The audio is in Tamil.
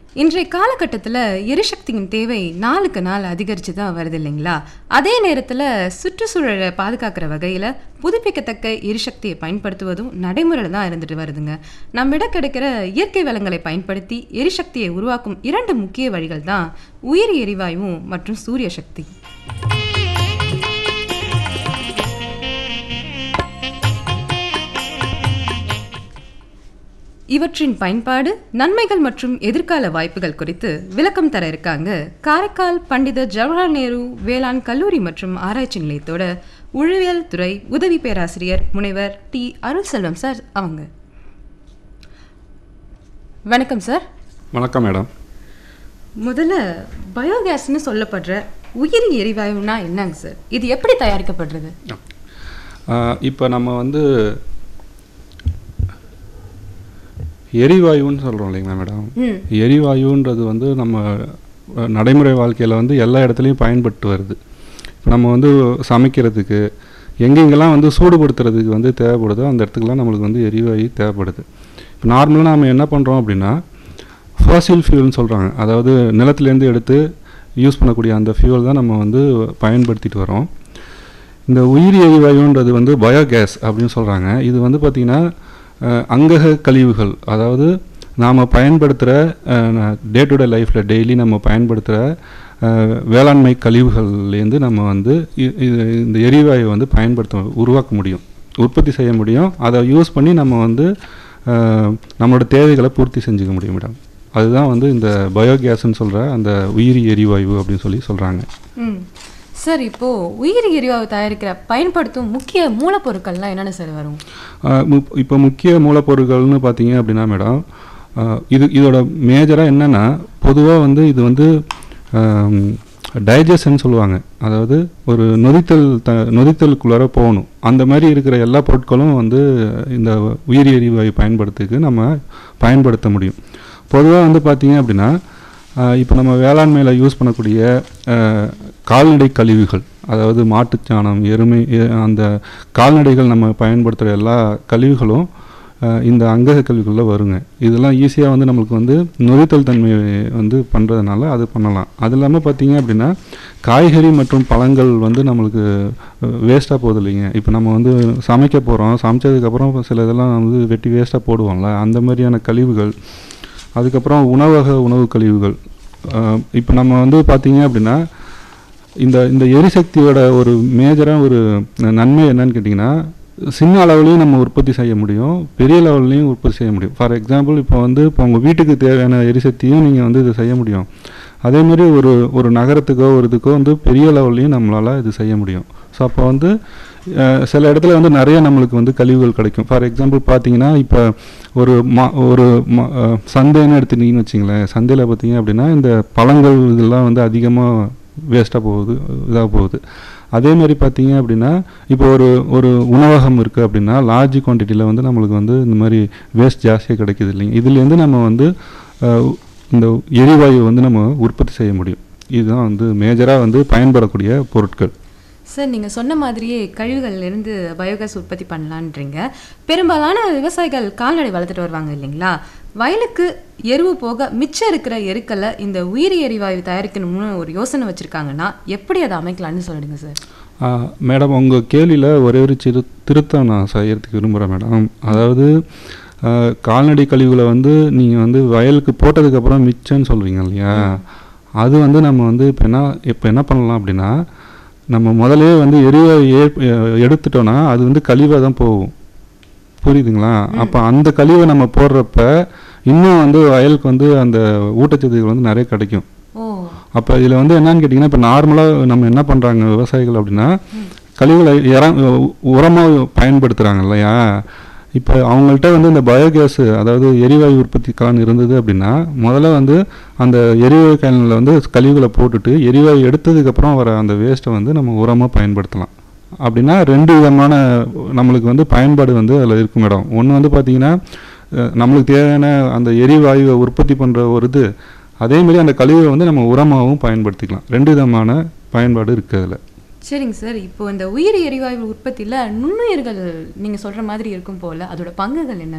இன்றைய காலகட்டத்தில் எரிசக்தியின் தேவை நாளுக்கு நாள் அதிகரித்து தான் வருது இல்லைங்களா அதே நேரத்தில் சுற்றுச்சூழலை பாதுகாக்கிற வகையில் புதுப்பிக்கத்தக்க எரிசக்தியை பயன்படுத்துவதும் நடைமுறையில் தான் இருந்துட்டு வருதுங்க நம்மிடம் கிடைக்கிற இயற்கை வளங்களை பயன்படுத்தி எரிசக்தியை உருவாக்கும் இரண்டு முக்கிய வழிகள் தான் உயிரி எரிவாயுவும் மற்றும் சூரிய சக்தி இவற்றின் பயன்பாடு நன்மைகள் மற்றும் எதிர்கால வாய்ப்புகள் குறித்து விளக்கம் தர இருக்காங்க காரைக்கால் பண்டித ஜவஹர்லால் நேரு வேளாண் கல்லூரி மற்றும் ஆராய்ச்சி நிலையத்தோட உழவியல் துறை உதவி பேராசிரியர் முனைவர் டி அருள்செல்வம் சார் அவங்க வணக்கம் சார் வணக்கம் மேடம் முதல்ல பயோகேஸ்னு சொல்லப்படுற உயிரி எரிவாயுனா என்னங்க சார் இது எப்படி தயாரிக்கப்படுறது இப்போ நம்ம வந்து எரிவாயுன்னு சொல்கிறோம் இல்லைங்களா மேடம் ம் எரிவாயுன்றது வந்து நம்ம அஹ், நடைமுறை வாழ்க்கையில் வந்து எல்லா இடத்துலையும் பயன்பட்டு வருது இப்போ நம்ம வந்து சமைக்கிறதுக்கு எங்கெங்கெல்லாம் வந்து சூடுபடுத்துறதுக்கு வந்து தேவைப்படுதோ அந்த இடத்துக்குலாம் நம்மளுக்கு வந்து எரிவாயு தேவைப்படுது இப்போ நார்மலாக நம்ம என்ன பண்ணுறோம் அப்படின்னா ஃபாசில் ஃபியூல்னு சொல்கிறாங்க அதாவது நிலத்துலேருந்து எடுத்து யூஸ் பண்ணக்கூடிய அந்த ஃபியூல் தான் நம்ம வந்து பயன்படுத்திட்டு வரோம் இந்த உயிரி எரிவாயுன்றது வந்து பயோகேஸ் அப்படின்னு சொல்கிறாங்க இது வந்து பார்த்திங்கன்னா அஹ், அங்கக கழிவுகள் அதாவது நாம் பயன்படுத்துகிற டே டு டே லைஃப்பில் டெய்லி நம்ம பயன்படுத்துகிற வேளாண்மை கழிவுகள்லேருந்து நம்ம வந்து இ- இது இந்த எரிவாயு வந்து பயன்படுத்த உருவாக்க முடியும் உற்பத்தி செய்ய முடியும் அதை யூஸ் பண்ணி நம்ம வந்து அஹ், நம்மளோட தேவைகளை பூர்த்தி செஞ்சுக்க முடியும் மேடம் அதுதான் வந்து இந்த பயோகேஸ்ன்னு சொல்கிற அந்த உயிரி எரிவாயு அப்படின்னு சொல்லி சொல்கிறாங்க ம் சார் இப்போ உயிரி எரிவாயு தயாரிக்கிற பயன்படுத்தும் முக்கிய மூலப்பொருட்கள்லாம் என்னென்ன சார் வரும் இப்போ முக்கிய மூலப்பொருட்கள்னு பார்த்தீங்க அப்படின்னா மேடம் ஆஹ் இது இதோட மேஜராக என்னென்னா பொதுவாக வந்து இது வந்து டைஜஷன் சொல்லுவாங்க அதாவது ஒரு நொதித்தல் த நொதித்தலுக்குள்ளார போகணும் அந்த மாதிரி இருக்கிற எல்லா பொருட்களும் வந்து இந்த உயிரி எரிவாயு பயன்படுத்துக்கு நம்ம பயன்படுத்த முடியும் பொதுவாக வந்து பார்த்தீங்க அப்படின்னா இப்போ நம்ம வேளாண்மையில் யூஸ் பண்ணக்கூடிய ஆஹ், கால்நடை கழிவுகள் அதாவது மாட்டுச்சாணம் எருமை எ- அந்த கால்நடைகள் நம்ம பயன்படுத்துகிற எல்லா கழிவுகளும் ஆஹ், இந்த அங்கக கழிவுகளில் வருங்க இதெல்லாம் ஈஸியாக வந்து நம்மளுக்கு வந்து நொதித்தல் தன்மை வந்து பண்ணுறதுனால அது பண்ணலாம் அது இல்லாமல் பார்த்தீங்க அப்படின்னா காய்கறி மற்றும் பழங்கள் வந்து நம்மளுக்கு வேஸ்ட்டாக போகுது இல்லைங்க இப்போ நம்ம வந்து சமைக்க போகிறோம் சமைச்சதுக்கப்புறம் சில இதெல்லாம் வந்து வெட்டி வேஸ்ட்டாக போடுவோம்ல அந்த மாதிரியான கழிவுகள் அதுக்கப்புறம் உணவக உணவு கழிவுகள் இப்போ நம்ம வந்து பார்த்தீங்க அப்படின்னா இந்த இந்த எரிசக்தியோட ஒரு மேஜராக ஒரு நன்மை என்னன்னு கேட்டிங்கன்னா சின்ன அளவுலையும் நம்ம உற்பத்தி செய்ய முடியும் பெரிய லெவல்லையும் உற்பத்தி செய்ய முடியும் ஃபார் எக்ஸாம்பிள் இப்போ வந்து இப்போ உங்கள் வீட்டுக்கு தேவையான எரிசக்தியும் நீங்கள் வந்து இது செய்ய முடியும் அதே மாதிரி ஒரு ஒரு நகரத்துக்கோ ஒரு இதுக்கோ வந்து பெரிய லெவல்லையும் நம்மளால் இது செய்ய முடியும் ஸோ அப்போ வந்து அஹ், சில இடத்துல வந்து நிறைய நம்மளுக்கு வந்து கழிவுகள் கிடைக்கும் ஃபார் எக்ஸாம்பிள் பார்த்தீங்கன்னா இப்போ ஒரு மா ஒரு ம- அஹ், சந்தைன்னு எடுத்துட்டீங்கன்னு வச்சிங்களேன் சந்தையில் பார்த்தீங்க அப்படின்னா இந்த பழங்கள் இதெல்லாம் வந்து அதிகமாக வேஸ்ட்டாக போகுது இதாக போகுது அதே மாதிரி பார்த்தீங்க அப்படின்னா இப்போ ஒரு ஒரு உணவகம் இருக்குது அப்படின்னா லார்ஜ் குவான்டிட்டியில் வந்து நம்மளுக்கு வந்து இந்த மாதிரி வேஸ்ட் ஜாஸ்தியாக கிடைக்குது இல்லைங்க இதுலேருந்து நம்ம வந்து அஹ், இந்த எரிவாயு வந்து நம்ம உற்பத்தி செய்ய முடியும் இதுதான் வந்து மேஜராக வந்து பயன்படக்கூடிய பொருட்கள் சார் நீங்கள் சொன்ன மாதிரியே கழிவுகள்லேருந்து பயோகேஸ் உற்பத்தி பண்ணலான்றீங்க பெரும்பாலான விவசாயிகள் கால்நடை வளர்த்துட்டு வருவாங்க இல்லைங்களா வயலுக்கு எருவு போக மிச்சம் இருக்கிற எருக்களை இந்த உயிரி எரிவாயு தயாரிக்கணும்னு ஒரு யோசனை வச்சுருக்காங்கன்னா எப்படி அதை அமைக்கலாம்னு சொல்லிடுங்க சார் ஆ, மேடம் உங்கள் கேள்வியில் ஒரே ஒரு சிறு திருத்தம் நான் செய்யறதுக்கு விரும்புகிறேன் மேடம் அதாவது ஆ, கால்நடை கழிவுகளை வந்து நீங்கள் வந்து வயலுக்கு போட்டதுக்கப்புறம் மிச்சம்னு சொல்கிறீங்க இல்லையா அது வந்து நம்ம வந்து இப்போ என்ன இப்போ என்ன பண்ணலாம் அப்படின்னா நம்ம முதலே வந்து எரிவாயு ஏ எடுத்துட்டோன்னா அது வந்து கழிவாக தான் போகும் புரியுதுங்களா அப்போ அந்த கழிவை நம்ம போடுறப்ப இன்னும் வந்து வயலுக்கு வந்து அந்த ஊட்டச்சத்துக்கள் வந்து நிறைய கிடைக்கும் ஓ அப்போ இதில் வந்து என்னன்னு கேட்டிங்கன்னா இப்போ நார்மலாக நம்ம என்ன பண்ணுறாங்க விவசாயிகள் அப்படின்னா கழிவுகளை இற உரமாக பயன்படுத்துகிறாங்க இல்லையா இப்போ அவங்கள்ட்ட வந்து இந்த பயோகேஸ் அதாவது எரிவாயு உற்பத்தி கலன் இருந்தது அப்படின்னா முதல்ல வந்து அந்த எரிவாயு கலனில் வந்து கழிவுகளை போட்டுட்டு எரிவாயு எடுத்ததுக்கப்புறம் வர அந்த வேஸ்ட்டை வந்து நம்ம உரமாக பயன்படுத்தலாம் அப்படின்னா ரெண்டு விதமான நம்மளுக்கு வந்து பயன்பாடு வந்து அதில் இருக்கும் மேடம் ஒன்று வந்து பார்த்திங்கன்னா அஹ், நம்மளுக்கு தேவையான அந்த எரிவாயுவை உற்பத்தி பண்ணுற ஒரு இது அதே மாதிரி அந்த கழிவை வந்து நம்ம உரமாகவும் பயன்படுத்திக்கலாம் ரெண்டு விதமான பயன்பாடு இருக்குது அதில் சரிங்க சார் இப்போ இந்த உயிரி எரிவாயு உற்பத்தியில் நுண்ணுயிர்கள் நீங்கள் சொல்கிற மாதிரி இருக்கும் போல் அதோட பங்குகள் என்ன